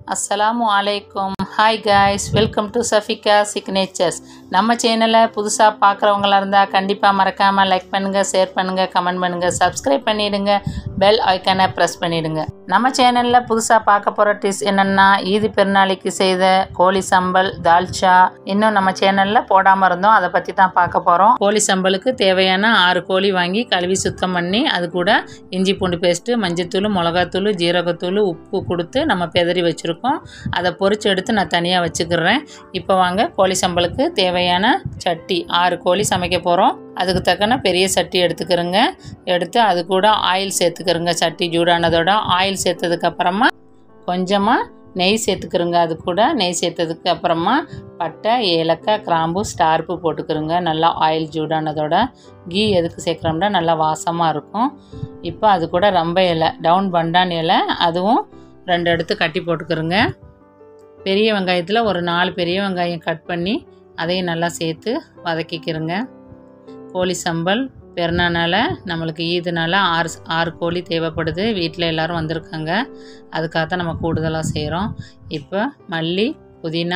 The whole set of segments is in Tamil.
அஸ்ஸலாமு அலைக்கும் hi guys welcome to Safika signatures நம்ம சேனலை புதுசாக பார்க்குறவங்களா இருந்தால் கண்டிப்பாக மறக்காமல் லைக் பண்ணுங்கள் ஷேர் பண்ணுங்கள் கமெண்ட் பண்ணுங்கள் சப்ஸ்கிரைப் பண்ணிடுங்க பெல் ஐக்கானை ப்ரெஸ் பண்ணிடுங்க நம்ம சேனலில் புதுசாக பார்க்க போகிற டிஷ் என்னென்னா ஈது பெருநாளைக்கு செய்த கோழி சம்பல் தால்ச்சா இன்னும் நம்ம சேனலில் போடாமல் இருந்தோம் அதை பற்றி தான் பார்க்க போகிறோம் கோழி சம்பலுக்கு தேவையான ஆறு கோழி வாங்கி கழுவி சுத்தம் பண்ணி அது கூட இஞ்சி பூண்டு பேஸ்ட்டு மஞ்சத்தூள் மிளகாத்தூள் ஜீரகத்தூள் உப்பு கொடுத்து நம்ம பெதறி வச்சுருக்கோம் அதை பொரிச்சு எடுத்து நான் தனியாக வச்சுக்கிறேன் இப்போ வாங்க கோழி சம்பளுக்கு தேவையான சட்டி ஆறு கோழி சமைக்க போகிறோம் அதுக்கு தக்கன பெரிய சட்டி எடுத்துக்கிறோங்க எடுத்து அது கூட ஆயில் சேர்த்துக்கிறோங்க சட்டி சூடானதோட ஆயில் சேர்த்ததுக்கு அப்புறமா கொஞ்சமாக நெய் சேர்த்துக்கிறோங்க அது கூட நெய் சேர்த்ததுக்கு அப்புறமா பட்டை ஏலக்காய் கிராம்பு ஸ்டார்ப்பு போட்டுக்கிறோங்க நல்லா ஆயில் சூடானதோட கீ எதுக்கு சேர்க்குறோம்னா நல்லா வாசமாக இருக்கும் இப்போ அது கூட ரம்ப இலை டவுன் பண்டான் இலை அதுவும் ரெண்டு எடுத்து கட்டி போட்டுக்கிறோங்க பெரிய வெங்காயத்தில் ஒரு நாலு பெரிய வெங்காயம் கட் பண்ணி அதையும் நல்லா சேர்த்து வதக்கிக்கிறோங்க கோழி சம்பல் பெருநானால நம்மளுக்கு ஈதுனால ஆறு ஆறு கோழி தேவைப்படுது வீட்டில் எல்லோரும் வந்திருக்காங்க அதுக்காக தான் நம்ம கூடுதலாக செய்கிறோம் இப்போ மல்லி புதினா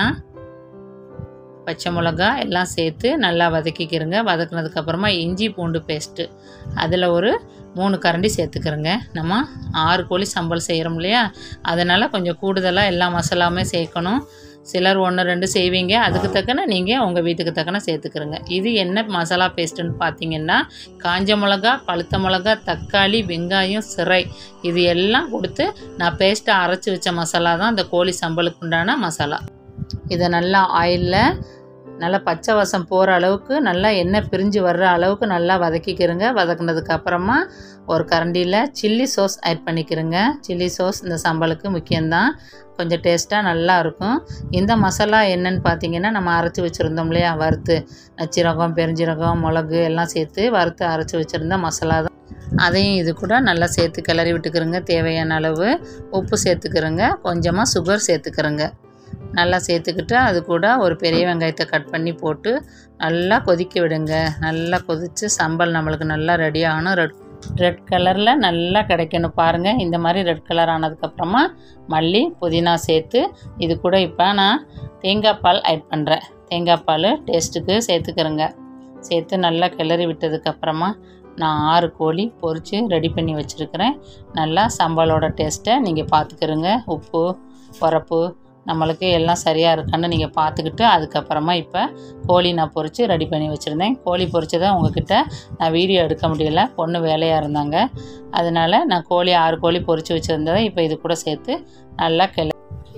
பச்சை மிளகா எல்லாம் சேர்த்து நல்லா வதக்கிக்கிறோங்க வதக்குனதுக்கப்புறமா இஞ்சி பூண்டு பேஸ்ட்டு அதில் ஒரு மூணு கரண்டி சேர்த்துக்கிறோங்க நம்ம ஆறு கோழி சம்பல் செய்கிறோம் இல்லையா அதனால் கொஞ்சம் கூடுதலாக எல்லா மசாலாவுமே சேர்க்கணும் சிலர் ஒன்று ரெண்டு செய்வீங்க அதுக்கு தக்கன நீங்கள் உங்கள் வீட்டுக்கு தக்கன சேர்த்துக்கிறோங்க இது என்ன மசாலா பேஸ்ட்டுன்னு பார்த்தீங்கன்னா காஞ்ச மிளகா பழுத்த மிளகா தக்காளி வெங்காயம் சிறை இது எல்லாம் கொடுத்து நான் பேஸ்ட்டை அரைச்சி வச்ச மசாலா தான் இந்த கோழி சம்பலுக்கு உண்டான மசாலா இதை நல்லா ஆயிலில் நல்லா பச்சை வாசம் போகிற அளவுக்கு நல்லா எண்ணெய் பிரிஞ்சு வர்ற அளவுக்கு நல்லா வதக்கிக்கிறோங்க வதக்குனதுக்கு அப்புறமா ஒரு கரண்டியில் சில்லி சோஸ் ஆட் பண்ணிக்கிறோங்க சில்லி சோஸ் இந்த சம்பளுக்கு முக்கியம்தான் கொஞ்சம் டேஸ்ட்டாக நல்லா இருக்கும் இந்த மசாலா என்னன்னு பார்த்தீங்கன்னா நம்ம அரைச்சி வச்சுருந்தோம் இல்லையா வறுத்து நச்சீரகம் பெருஞ்சீரகம் மிளகு எல்லாம் சேர்த்து வறுத்து அரைச்சி வச்சுருந்த மசாலா தான் அதையும் இது கூட நல்லா சேர்த்து கிளறி விட்டுக்கிறோங்க தேவையான அளவு உப்பு சேர்த்துக்கிறோங்க கொஞ்சமாக சுகர் சேர்த்துக்கிறோங்க நல்லா சேர்த்துக்கிட்டு அது கூட ஒரு பெரிய வெங்காயத்தை கட் பண்ணி போட்டு நல்லா கொதிக்க விடுங்க நல்லா கொதித்து சம்பல் நம்மளுக்கு நல்லா ரெடி ஆகணும் ரெட் ரெட் கலரில் நல்லா கிடைக்கணும் பாருங்கள் இந்த மாதிரி ரெட் கலர் ஆனதுக்கப்புறமா மல்லி புதினா சேர்த்து இது கூட இப்போ நான் தேங்காய் பால் ஆட் பண்ணுறேன் தேங்காய் பால் டேஸ்ட்டுக்கு சேர்த்துக்கிறேங்க சேர்த்து நல்லா கிளறி விட்டதுக்கப்புறமா நான் ஆறு கோழி பொரித்து ரெடி பண்ணி வச்சுருக்கிறேன் நல்லா சம்பளோட டேஸ்ட்டை நீங்கள் பார்த்துக்கிறங்க உப்பு உரப்பு நம்மளுக்கு எல்லாம் சரியாக இருக்கான்னு நீங்கள் பார்த்துக்கிட்டு அதுக்கப்புறமா இப்போ கோழி நான் பொரித்து ரெடி பண்ணி வச்சுருந்தேன் கோழி பொரிச்சதை உங்ககிட்ட நான் வீடியோ எடுக்க முடியல பொண்ணு வேலையாக இருந்தாங்க அதனால் நான் கோழி ஆறு கோழி பொரித்து வச்சுருந்ததை இப்போ இது கூட சேர்த்து நல்லா கிள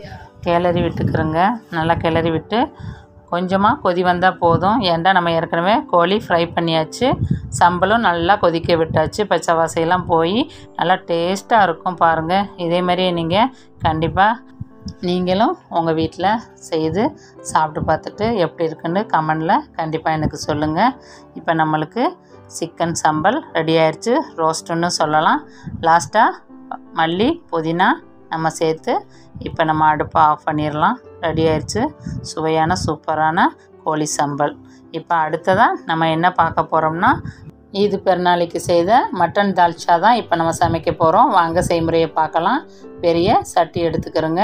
கிளறி விட்டுக்கிறேங்க நல்லா கிளறி விட்டு கொஞ்சமாக கொதி வந்தால் போதும் ஏன்டா நம்ம ஏற்கனவே கோழி ஃப்ரை பண்ணியாச்சு சம்பளும் நல்லா கொதிக்க விட்டாச்சு பச்சை வாசையெல்லாம் போய் நல்லா டேஸ்ட்டாக இருக்கும் பாருங்கள் இதே மாதிரியே நீங்கள் கண்டிப்பாக நீங்களும் உங்கள் வீட்டில் செய்து சாப்பிட்டு பார்த்துட்டு எப்படி இருக்குன்னு கமெண்டில் கண்டிப்பாக எனக்கு சொல்லுங்கள் இப்போ நம்மளுக்கு சிக்கன் சம்பல் ரெடி ஆயிடுச்சு ரோஸ்ட்டுன்னு சொல்லலாம் லாஸ்ட்டாக மல்லி புதினா நம்ம சேர்த்து இப்போ நம்ம அடுப்பை ஆஃப் பண்ணிடலாம் ரெடி ஆயிடுச்சு சுவையான சூப்பரான கோழி சம்பல் இப்போ அடுத்ததாக நம்ம என்ன பார்க்க போகிறோம்னா ஈது பெருநாளைக்கு செய்த மட்டன் தால்ச்சா தான் இப்போ நம்ம சமைக்க போகிறோம் வாங்க செய்முறையை பார்க்கலாம் பெரிய சட்டி எடுத்துக்கிறோங்க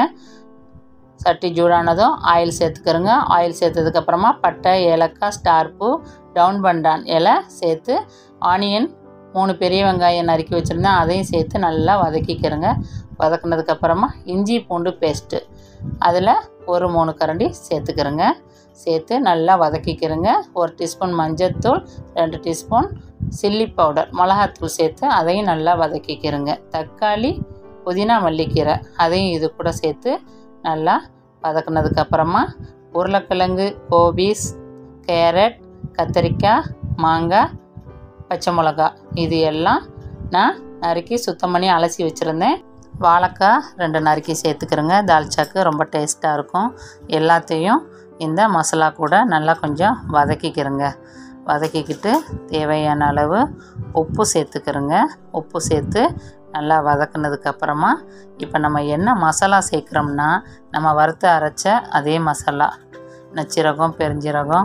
சட்டி சூடானதும் ஆயில் சேர்த்துக்கிறோங்க ஆயில் சேர்த்ததுக்கப்புறமா பட்டை ஏலக்காய் ஸ்டார்ப்பு டவுன் பண்டான் இலை சேர்த்து ஆனியன் மூணு பெரிய வெங்காயம் நறுக்கி வச்சுருந்தேன் அதையும் சேர்த்து நல்லா வதக்கிக்கிறோங்க வதக்குனதுக்கப்புறமா இஞ்சி பூண்டு பேஸ்ட்டு அதில் ஒரு மூணு கரண்டி சேர்த்துக்கிறோங்க சேர்த்து நல்லா வதக்கிக்கிறோங்க ஒரு டீஸ்பூன் மஞ்சள்தூள் ரெண்டு டீஸ்பூன் சில்லி பவுடர் மிளகாத்தூள் சேர்த்து அதையும் நல்லா வதக்கிக்கிறோங்க தக்காளி புதினா மல்லிக்கீரை அதையும் இது கூட சேர்த்து நல்லா வதக்குனதுக்கப்புறமா உருளைக்கிழங்கு கோபீஸ் கேரட் கத்திரிக்காய் மாங்காய் பச்சை மிளகா இது எல்லாம் நான் நறுக்கி சுத்தம் பண்ணி அலசி வச்சுருந்தேன் வாழைக்காய் ரெண்டு நறுக்கி சேர்த்துக்கிறேங்க தால்ச்சாக்கு ரொம்ப டேஸ்ட்டாக இருக்கும் எல்லாத்தையும் இந்த மசாலா கூட நல்லா கொஞ்சம் வதக்கிக்கிறேங்க வதக்கிக்கிட்டு தேவையான அளவு உப்பு சேர்த்துக்கிறேங்க உப்பு சேர்த்து நல்லா வதக்குனதுக்கப்புறமா இப்போ நம்ம என்ன மசாலா சேர்க்குறோம்னா நம்ம வறுத்து அரைச்ச அதே மசாலா நச்சீரகம் பெருஞ்சீரகம்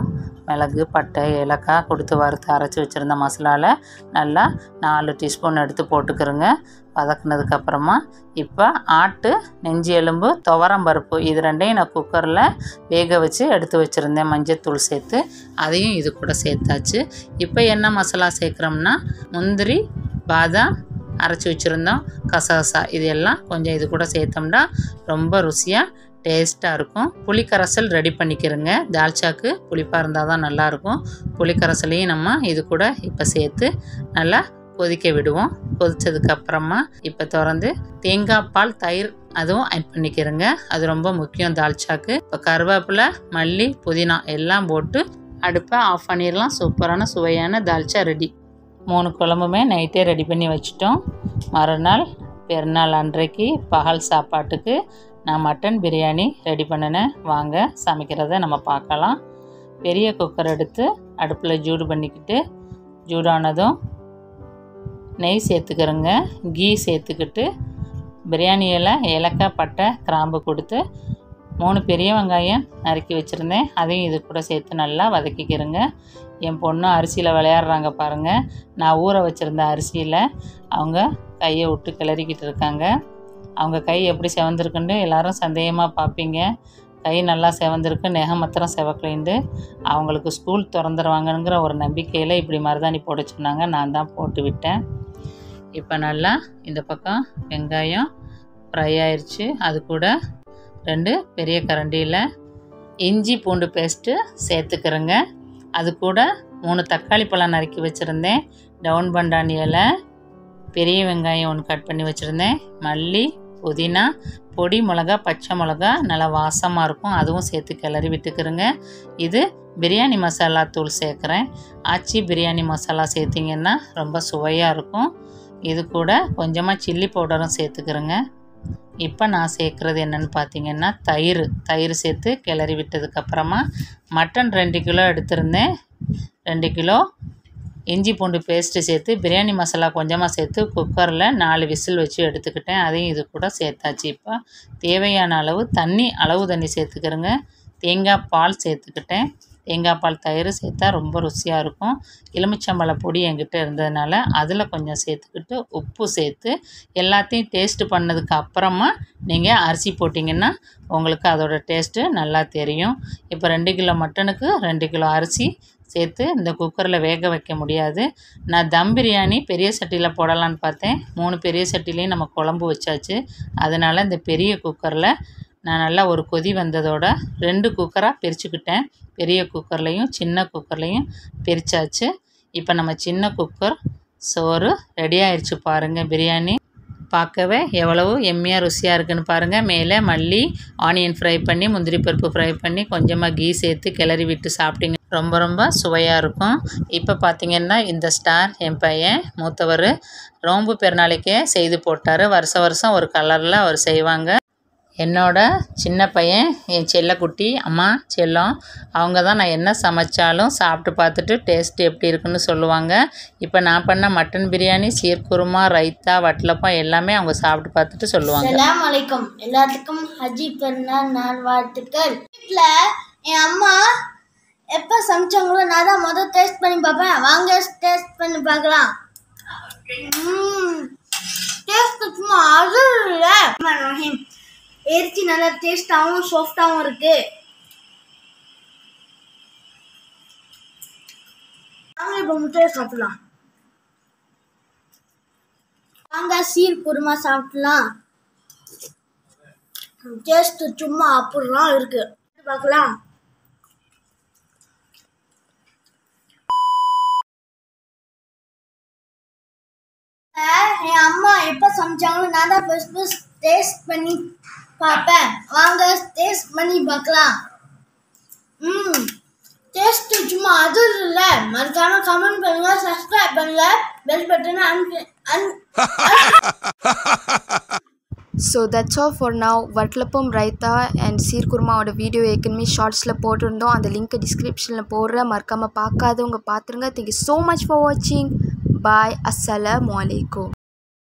மிளகு பட்டை ஏலக்காய் கொடுத்து வறுத்து அரைச்சி வச்சுருந்த மசாலாவில் நல்லா நாலு டீஸ்பூன் எடுத்து போட்டுக்கிறோங்க வதக்குனதுக்கப்புறமா இப்போ ஆட்டு நெஞ்சு எலும்பு துவரம் பருப்பு இது ரெண்டையும் நான் குக்கரில் வேக வச்சு எடுத்து வச்சுருந்தேன் மஞ்சத்தூள் சேர்த்து அதையும் இது கூட சேர்த்தாச்சு இப்போ என்ன மசாலா சேர்க்குறோம்னா முந்திரி பாதாம் அரைச்சி வச்சுருந்தோம் கசகசா இது எல்லாம் கொஞ்சம் இது கூட சேர்த்தோம்னா ரொம்ப ருசியாக டேஸ்ட்டாக இருக்கும் புளிக்கரைசல் ரெடி பண்ணிக்கிறோங்க தால்ச்சாக்கு புளிப்பாக இருந்தால் தான் நல்லாயிருக்கும் புளிக்கரைசலையும் நம்ம இது கூட இப்போ சேர்த்து நல்லா கொதிக்க விடுவோம் கொதித்ததுக்கப்புறமா இப்போ திறந்து தேங்காய் பால் தயிர் அதுவும் ஆட் பண்ணிக்கிறோங்க அது ரொம்ப முக்கியம் தால்ச்சாக்கு இப்போ கருவேப்பிலை மல்லி புதினா எல்லாம் போட்டு அடுப்பை ஆஃப் பண்ணிடலாம் சூப்பரான சுவையான தால்ச்சா ரெடி மூணு குழம்புமே நைட்டே ரெடி பண்ணி வச்சிட்டோம் மறுநாள் பெருநாள் அன்றைக்கு பகல் சாப்பாட்டுக்கு நான் மட்டன் பிரியாணி ரெடி பண்ணினேன் வாங்க சமைக்கிறத நம்ம பார்க்கலாம் பெரிய குக்கர் எடுத்து அடுப்பில் ஜூடு பண்ணிக்கிட்டு ஜூடானதும் நெய் சேர்த்துக்கிறோங்க கீ சேர்த்துக்கிட்டு பிரியாணி இலை ஏலக்காய் பட்டை கிராம்பு கொடுத்து மூணு பெரிய வெங்காயம் நறுக்கி வச்சுருந்தேன் அதையும் இது கூட சேர்த்து நல்லா வதக்கிக்கிறேங்க என் பொண்ணு அரிசியில் விளையாடுறாங்க பாருங்கள் நான் ஊற வச்சுருந்த அரிசியில் அவங்க கையை விட்டு கிளறிக்கிட்டு இருக்காங்க அவங்க கை எப்படி செவந்திருக்குன்னு எல்லாரும் சந்தேகமாக பார்ப்பீங்க கை நல்லா செவந்திருக்கு நெகம் மாத்திரம் செவக்கலைண்டு அவங்களுக்கு ஸ்கூல் திறந்துருவாங்கங்கிற ஒரு நம்பிக்கையில் இப்படி மருதாணி போட சொன்னாங்க நான் தான் போட்டு விட்டேன் இப்போ நல்லா இந்த பக்கம் வெங்காயம் ஃப்ரை ஆயிடுச்சு அது கூட ரெண்டு பெரிய கரண்டியில் இஞ்சி பூண்டு பேஸ்ட்டு சேர்த்துக்கிறேங்க அது கூட மூணு தக்காளி பழம் நறுக்கி வச்சுருந்தேன் டவுன் பண்டாணி இலை பெரிய வெங்காயம் ஒன்று கட் பண்ணி வச்சுருந்தேன் மல்லி புதினா பொடி மிளகா பச்சை மிளகா நல்லா வாசமாக இருக்கும் அதுவும் சேர்த்து கிளறி விட்டுக்கிறேங்க இது பிரியாணி மசாலா தூள் சேர்க்குறேன் ஆச்சி பிரியாணி மசாலா சேர்த்திங்கன்னா ரொம்ப சுவையாக இருக்கும் இது கூட கொஞ்சமாக சில்லி பவுடரும் சேர்த்துக்கிறேங்க இப்போ நான் சேர்க்குறது என்னென்னு பார்த்தீங்கன்னா தயிர் தயிர் சேர்த்து கிளறி விட்டதுக்கப்புறமா மட்டன் ரெண்டு கிலோ எடுத்திருந்தேன் ரெண்டு கிலோ இஞ்சி பூண்டு பேஸ்ட்டு சேர்த்து பிரியாணி மசாலா கொஞ்சமாக சேர்த்து குக்கரில் நாலு விசில் வச்சு எடுத்துக்கிட்டேன் அதையும் இது கூட சேர்த்தாச்சு இப்போ தேவையான அளவு தண்ணி அளவு தண்ணி சேர்த்துக்கிறேங்க தேங்காய் பால் சேர்த்துக்கிட்டேன் தேங்காய் பால் தயிர் சேர்த்தா ரொம்ப ருசியாக இருக்கும் எலுமிச்சம்பழ பொடி என்கிட்ட இருந்ததுனால அதில் கொஞ்சம் சேர்த்துக்கிட்டு உப்பு சேர்த்து எல்லாத்தையும் டேஸ்ட்டு பண்ணதுக்கு அப்புறமா நீங்கள் அரிசி போட்டிங்கன்னா உங்களுக்கு அதோட டேஸ்ட்டு நல்லா தெரியும் இப்போ ரெண்டு கிலோ மட்டனுக்கு ரெண்டு கிலோ அரிசி சேர்த்து இந்த குக்கரில் வேக வைக்க முடியாது நான் தம் பிரியாணி பெரிய சட்டியில் போடலான்னு பார்த்தேன் மூணு பெரிய சட்டிலையும் நம்ம குழம்பு வச்சாச்சு அதனால் இந்த பெரிய குக்கரில் நான் நல்லா ஒரு கொதி வந்ததோட ரெண்டு குக்கராக பிரிச்சுக்கிட்டேன் பெரிய குக்கர்லேயும் சின்ன குக்கர்லேயும் பிரித்தாச்சு இப்போ நம்ம சின்ன குக்கர் சோறு ரெடி ஆயிடுச்சு பாருங்கள் பிரியாணி பார்க்கவே எவ்வளவு எம்மியாக ருசியாக இருக்குன்னு பாருங்கள் மேலே மல்லி ஆனியன் ஃப்ரை பண்ணி முந்திரி பருப்பு ஃப்ரை பண்ணி கொஞ்சமாக கீ சேர்த்து கிளறி விட்டு சாப்பிட்டீங்க ரொம்ப ரொம்ப சுவையாக இருக்கும் இப்போ பார்த்தீங்கன்னா இந்த ஸ்டார் என் பையன் மூத்தவர் ரோம்பு பெருநாளைக்கே செய்து போட்டார் வருஷ வருஷம் ஒரு கலரில் அவர் செய்வாங்க என்னோட சின்ன பையன் என் செல்லக்குட்டி அம்மா செல்லம் அவங்க தான் நான் என்ன சமைச்சாலும் சாப்பிட்டு பார்த்துட்டு டேஸ்ட் எப்படி இருக்குன்னு சொல்லுவாங்க இப்போ நான் பண்ண மட்டன் பிரியாணி சீர்குருமா ரைத்தா வட்டலப்பம் எல்லாமே அவங்க சாப்பிட்டு பார்த்துட்டு சொல்லுவாங்க சலாம் அலைக்கும் எல்லாத்துக்கும் ஹஜ்ஜி பெருநாள் நாள் வாழ்த்துக்கள் வீட்டில் என் அம்மா எப்போ சமைச்சாங்களோ நான் தான் முதல் டேஸ்ட் பண்ணி பார்ப்பேன் வாங்க டேஸ்ட் பண்ணி பார்க்கலாம் டேஸ்ட் சும்மா அது இல்லை ரஹீம் எரிச்சி நல்லா டேஸ்டாகவும் சாஃப்டாகவும் இருக்கு வாங்க இப்போ முட்டையை சாப்பிடலாம் வாங்க சீர் குருமா சாப்பிடலாம் டேஸ்ட் சும்மா அப்படிலாம் இருக்கு பார்க்கலாம் என் அம்மா எப்போ சமைச்சாங்களோ நான் தான் ஃபர்ஸ்ட் ஃபர்ஸ்ட் டேஸ்ட் பண்ணி பார்ப்பேன் வாங்க டேஸ்ட் பண்ணி பார்க்கலாம் ம் டேஸ்ட் சும்மா அது இல்லை மறக்காம கமெண்ட் பண்ணுங்க சப்ஸ்கிரைப் பண்ணுங்க பெல் பட்டனை அன் அன் so that's all for now vattalappam raita and சீர்குருமாவோட வீடியோ ஏற்கனவே ஷார்ட்ஸில் போட்டிருந்தோம் அந்த லிங்க்கை டிஸ்கிரிப்ஷனில் போடுறேன் மறக்காமல் பார்க்காதவங்க பார்த்துருங்க தேங்க்யூ ஸோ மச் ஃபார் வாட்சிங் பாய் அஸ்ஸலாமு அலைக்கும்